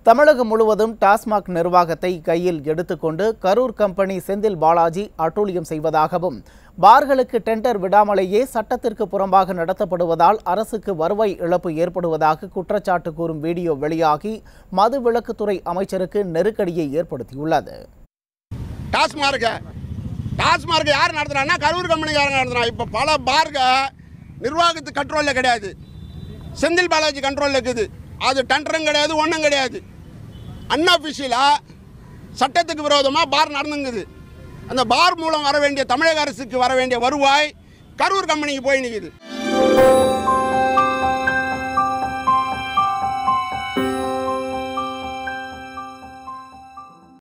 தமிழகம் முழுவதும் டாஸ்மாக் நிர்வாகத்தை கையில் எடுத்துக்கொண்டு கரூர் கம்பெனி செந்தில் பாலாஜி அட்டூழியம் செய்வதாகவும் பார்களுக்கு டெண்டர் விடாமலேயே சட்டத்திற்கு புறம்பாக நடத்தப்படுவதால் அரசுக்கு வருவாய் இழப்பு ஏற்படுவதாக குற்றச்சாட்டு கூறும் வீடியோ வெளியாகி மது விலக்குத்துறை அமைச்சருக்கு நெருக்கடியை ஏற்படுத்தியுள்ளது டாஸ்மார்க்க டாஸ்மார்க் யார் நடத்துறான்னா கரூர் கம்பெனிக்காரங்க நடத்துறான் இப்போ பல பார்க நிர்வாகத்து கண்ட்ரோலில் கிடையாது செந்தில் பாலாஜி கண்ட்ரோலில் இருக்குது அது டெண்டரும் கிடையாது ஒன்றும் கிடையாது அன்அஃபிஷியலாக சட்டத்துக்கு விரோதமாக பார் நடந்துங்குது அந்த பார் மூலம் வர வேண்டிய தமிழக அரசுக்கு வர வேண்டிய வருவாய் கரூர் கம்பெனிக்கு போய் நிற்குது